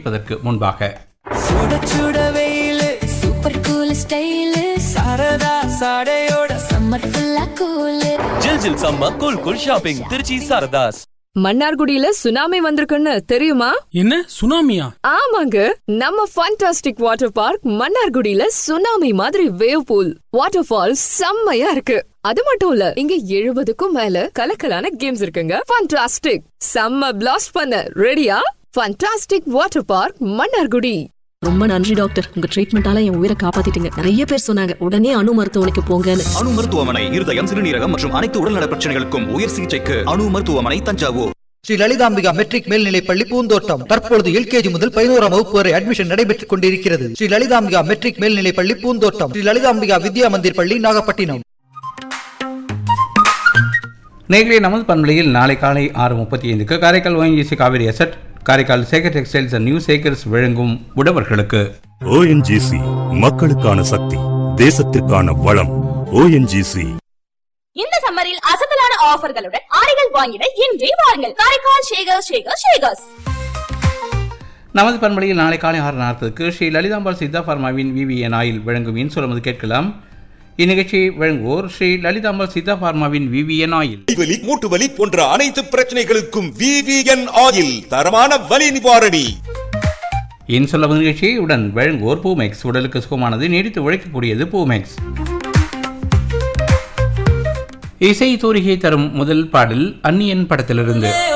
கேட்பதற்கு முன்பாக சுட சுட வெயிலு சூப்பர் கூல் ஸ்டைலு சரதா சாடையோட சம்மர் ஃபுல்லா கூலு ஜில் ஜில் சம்ம cool cool shopping Trichy Saradhas மன்னார்குடியில சுனாமி வந்திருக்குன்னு தெரியுமா என்ன சுனாமியா ஆமாங்க நம்ம ஃபண்டாஸ்டிக் வாட்டர் பார்க் மன்னார்குடியில சுனாமி மாதிரி வேவ் பூல் வாட்டர் ஃபால் செம்மையா இருக்கு அது மட்டும் இல்ல இங்க எழுபதுக்கும் மேல கலக்கலான கேம்ஸ் இருக்குங்க ஃபண்டாஸ்டிக் செம்ம பிளாஸ்ட் பண்ண ரெடியா ஃபண்டாஸ்டிக் வாட்டர் பார்க் மன்னார்குடி ரொம்ப நன்றி டாக்டர் உங்க ட்ரீட்மெண்டால என் உயிரை காப்பாத்திட்டீங்க நிறைய பேர் சொன்னாங்க உடனே அணு மருத்துவமனைக்கு போங்கன்னு அணு மருத்துவமனை இருதயம் சிறுநீரகம் மற்றும் அனைத்து உடல்நல பிரச்சனைகளுக்கும் உயர் சிகிச்சைக்கு அணு மருத்துவமனை தஞ்சாவூர் ஸ்ரீ லலிதாம்பிகா மெட்ரிக் மேல்நிலைப்பள்ளி பூந்தோட்டம் தற்பொழுது எல்கேஜி முதல் பதினோராம் வகுப்பு வரை அட்மிஷன் நடைபெற்றுக் கொண்டிருக்கிறது ஸ்ரீ லலிதாம்பிகா மெட்ரிக் மேல்நிலைப்பள்ளி பூந்தோட்டம் ஸ்ரீ லலிதாம்பிகா வித்யா மந்திர் பள்ளி நாகப்பட்டினம் நேர்களே நமது பண்பலையில் நாளை காலை ஆறு முப்பத்தி ஐந்துக்கு Karaikal ONGC Kaveri asset Karaikal Sekar textiles and new Sekars வழங்கும் உழவர்களுக்கு ஓஎன்ஜிசி மக்களுக்கான சக்தி தேசத்திற்கான வளம் ஓஎன்ஜிசி இந்த சம்மரில் அசத்தலான ஆஃபர்களுடன் ஆடைகள் வாங்கிட இன்றே வாருங்கள் காரைக்கால் ஷேகர் ஷேகர் ஷேகர்ஸ் நமது பண்பலையில் நாளை காலை ஆறு நாற்பதுக்கு ஸ்ரீ லலிதாம்பாள் சித்தா பார்மாவின் விவிஎன் ஆயில் வழங்கும் இன்சொல்லுவது கேட்கலாம் இந்நிகழ்ச்சியை வழங்குவோர் ஸ்ரீ லலிதாம்பாள் சித்தா பார்மாவின் விவிஎன் ஆயில் வலி மூட்டு வலி போன்ற அனைத்து பிரச்சனைகளுக்கும் விவிஎன் ஆயில் தரமான வலி நிவாரணி இன்சொல்லுவது நிகழ்ச்சியை உடன் வழங்குவோர் பூமெக்ஸ் உடலுக்கு சுகமானது நீடித்து உழைக்கக்கூடியது பூமெக்ஸ் இசை தூரிகை தரும் முதல் பாடல் அந்நியன் படத்திலிருந்து